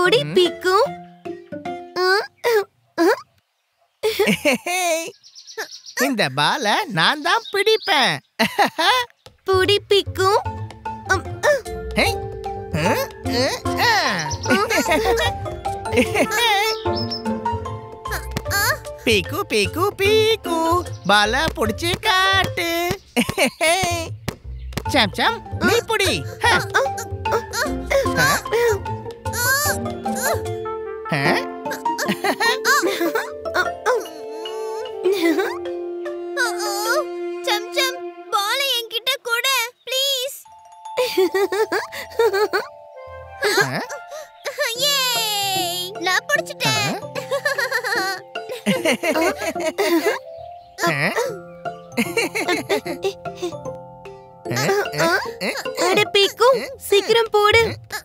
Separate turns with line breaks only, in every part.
பொடி பிக்கும்
இந்த பால நான் தான் பிடிப்பேன்
பொடி பிக்கும்
ஹே. அஹ், அஹ், அஹ். பீக்கு பீக்கு பீக்கு பால புடிச்சு காட்டு சாம் சாம் நீ புடி ஹ. ஹ? ஹ?
சம்சம் பால என்கிட்ட கூட ப்ளீஸ்
ஹ?
ஏய் நான் பிடிச்சிட்டேன்
ஹ?
அட பிக்கும் சீக்கிரம் போடு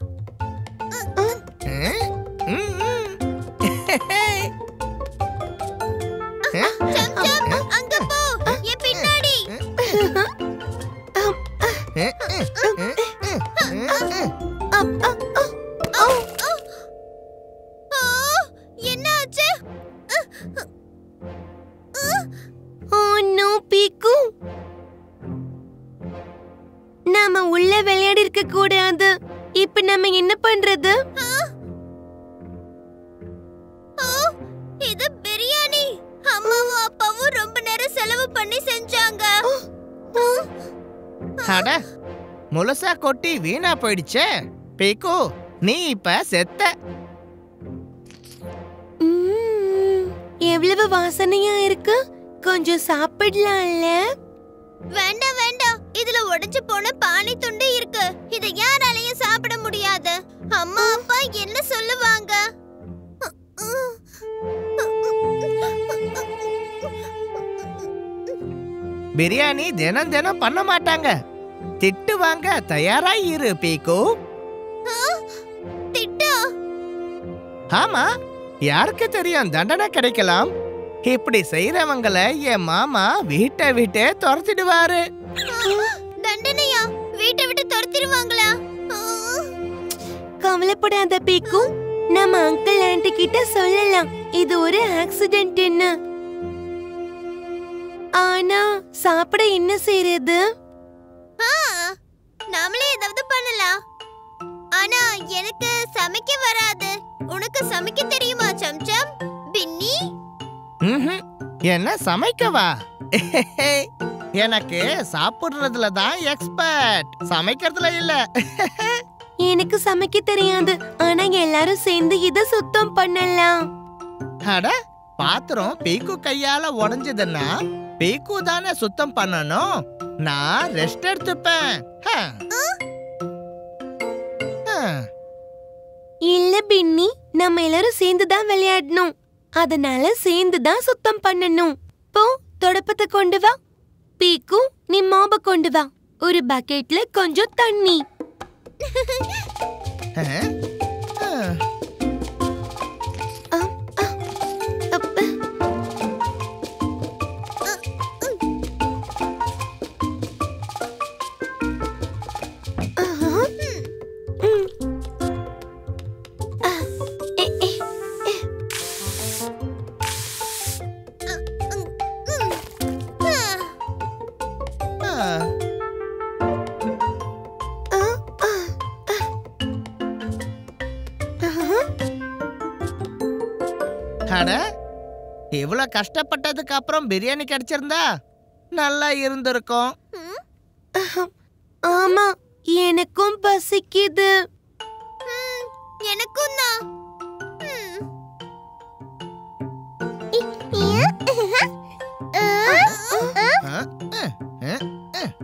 சம்சம் அங்க போ என் பின்னாடி ஓ என்னாச்சு
ஓ நோ பிக்கு நாம உள்ள விளையாடி இருக்க கூடாது இப்ப நம்ம என்ன பண்றது
ஓ இது பிரியாணி அம்மாவும் அப்பாவும் ரொம்ப நேரம் செலவு பண்ணி செஞ்சாங்க
அட முழுசா கொட்டி வீணா போயிடுச்சே பீக்கு நீ இப்ப செத்த
ம்ம், எவ்வளவு வாசனையா இருக்கு கொஞ்சம் சாப்பிடலாம்ல
வேண்டாம் வேண்டாம் இதுல உடைஞ்சு போன பானை துண்டு இருக்கு இத யாராலையும் சாப்பிட முடியாது அம்மா அப்பா என்ன சொல்லுவாங்க
பிரியாணி தினம் தினம் பண்ண மாட்டாங்க திட்டுவாங்க தயாரா இரு பீக்கு
திட்டா
ஆமா யாருக்கு தெரியும் தண்டனை கிடைக்கலாம் இப்படி செய்யறவங்கள என் மாமா வீட்டை விட்டே துரத்திடுவாரு
தண்டனையா வீட்டை விட்டு துரத்திடுவாங்களா
கவலைப்படாத பீக்கு நம்ம அங்கிள் ஆண்டி கிட்ட சொல்லலாம் இது ஒரு ஆக்சிடென்ட்னு ஆனா சாப்பிட என்ன செய்யறது
ஆ, நாமளே ஏதாவது பண்ணலாம் ஆனா எனக்கு சமைக்க வராது உனக்கு சமைக்க தெரியுமா சம்சம் பின்னி
ம்ஹும். என்ன சமைக்கவா எனக்கு சாப்பிடுறதுல தான் எக்ஸ்பர்ட் சமைக்கிறதுல இல்ல
எனக்கு சமைக்க தெரியாது ஆனா எல்லாரும் சேர்ந்து இத சுத்தம் பண்ணலாம்
அட பாத்திரம் பீக்கு கையால உடைஞ்சதுன்னா பீக்கு தானே சுத்தம் பண்ணணும் நான் ரெஸ்ட் எடுத்துப்பேன் ஹ. ஹ.
இல்ல பின்னி நம்ம எல்லாரும் சேர்ந்து தான் விளையாடணும் அதனால சேர்ந்து தான் சுத்தம் பண்ணணும் போ தொடப்பத்தை கொண்டு வா பீக்கு நீ மாப கொண்டு வா ஒரு பக்கெட்ல கொஞ்சம் தண்ணி
ஹ. ஹ.
அப்ப
ஹ. அட இவ்வளவு கஷ்டப்பட்டதுக்கு அப்புறம் பிரியாணி கிடைச்சிருந்தா நல்லா இருந்திருக்கும்
ஆமா எனக்கும் பசிக்குது
ம், எனக்கும் தான்
அஹ், அஹ், அஹ், அஹ்.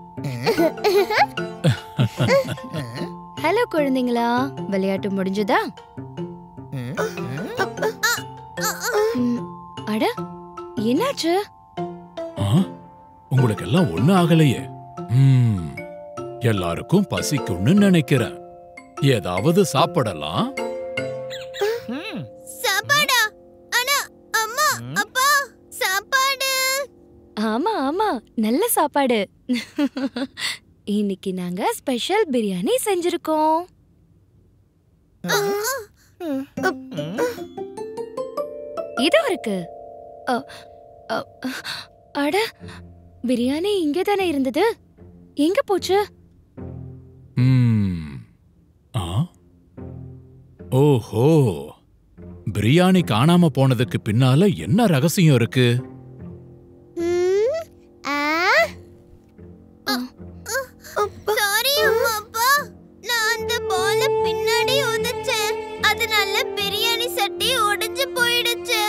அஹ்,
ஹலோ குழந்தைங்களா விளையாட்டு முடிஞ்சதா
அஹ், அஹ்.
ம், அட என்னாச்சு
ஆ? உங்களுக்கு எல்லாம் ஒண்ணு ஆகலையே ம், எல்லாருக்கும் பசிக்கும்னு நினைக்கிறேன் ஏதாவது சாப்பிடலாம்
ம்,
சாப்பாடா ஆனா அம்மா
ம்.
அப்பா சாப்பாடு
ஆமா ஆமா நல்ல சாப்பாடு இன்னைக்கு நாங்க ஸ்பெஷல் பிரியாணி செஞ்சிருக்கோம் இதோ இருக்கு அ, அ, அட பிரியாணி இங்கே தானே இருந்தது எங்க போச்சு
ம். ஆ? ஓஹோ பிரியாணி காணாம போனதுக்கு பின்னால என்ன ரகசியம் இருக்கு
ம், ஆ. சாரி அம்மா அப்பா நான் அந்த பால பின்னாடி உதைச்சேன் அதனால பிரியாணி சட்டி உடைஞ்சு போயிடுச்சு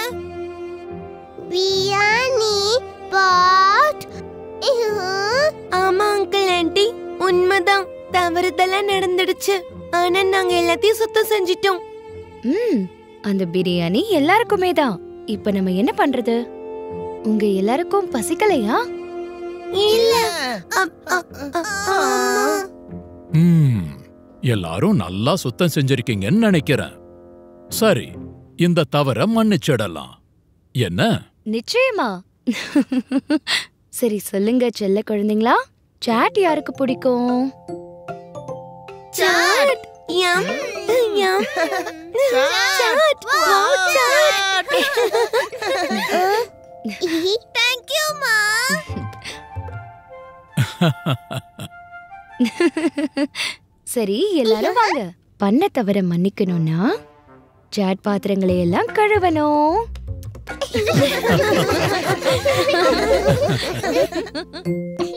பிரியாணி பாட்
ஆமா அங்கிள் ஆண்டி உண்மைதான் தவறுதெல்லாம் நடந்துடுச்சு ஆனா நாங்க எல்லாத்தையும் சுத்தம் செஞ்சிட்டோம்
ம் அந்த பிரியாணி எல்லாருக்குமே தான் இப்ப நம்ம என்ன பண்றது உங்க எல்லாருக்கும் பசிக்கலையா
இல்ல அப்- அ- அ- ஆமா.
ம். எல்லாரும் நல்லா சுத்தம் செஞ்சிருக்கீங்கன்னு நினைக்கிறேன் சரி இந்த தவற மன்னிச்சிடலாம் என்ன
நிச்சயமா சரி சொல்லுங்க செல்ல குழந்தைங்களா சாட் யாருக்கு பிடிக்கும்
chaat yum yum chaat wow chaat
தேங்க்யூமா
சரி எல்லாரும் வாங்க பண்ண தவிர மன்னிக்கணும்னா சாட் பாத்திரங்களை எல்லாம் கழுவணும்